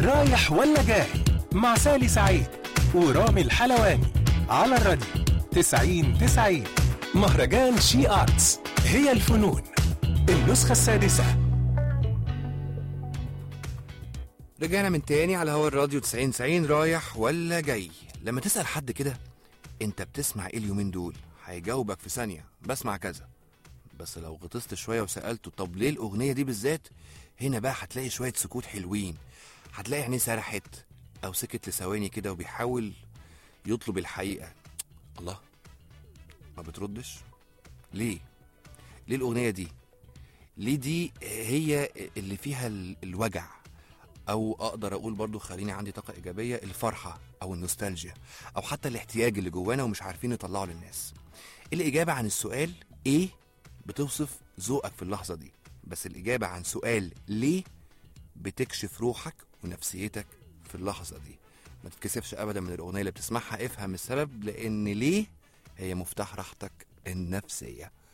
رايح ولا جاي مع سالي سعيد ورامي الحلواني على الراديو 90 90 مهرجان شي آرتس هي الفنون النسخة السادسة رجعنا من تاني على هوا الراديو 90 90 رايح ولا جاي لما تسأل حد كده انت بتسمع ايه اليومين دول هيجاوبك في ثانية بسمع كذا بس لو غطست شوية وسألته طب ليه الأغنية دي بالذات هنا بقى هتلاقي شوية سكوت حلوين هتلاقي عينيه سرحت أو سكت لثواني كده وبيحاول يطلب الحقيقة الله ما بتردش ليه ليه الأغنية دي ليه دي هي اللي فيها ال- الوجع او اقدر اقول برضو خليني عندي طاقه ايجابيه الفرحه او النوستالجيا او حتى الاحتياج اللي جوانا ومش عارفين نطلعه للناس الاجابه عن السؤال ايه بتوصف ذوقك في اللحظه دي بس الاجابه عن سؤال ليه بتكشف روحك ونفسيتك في اللحظه دي ما تتكسفش ابدا من الاغنيه اللي بتسمعها افهم السبب لان ليه هي مفتاح راحتك النفسيه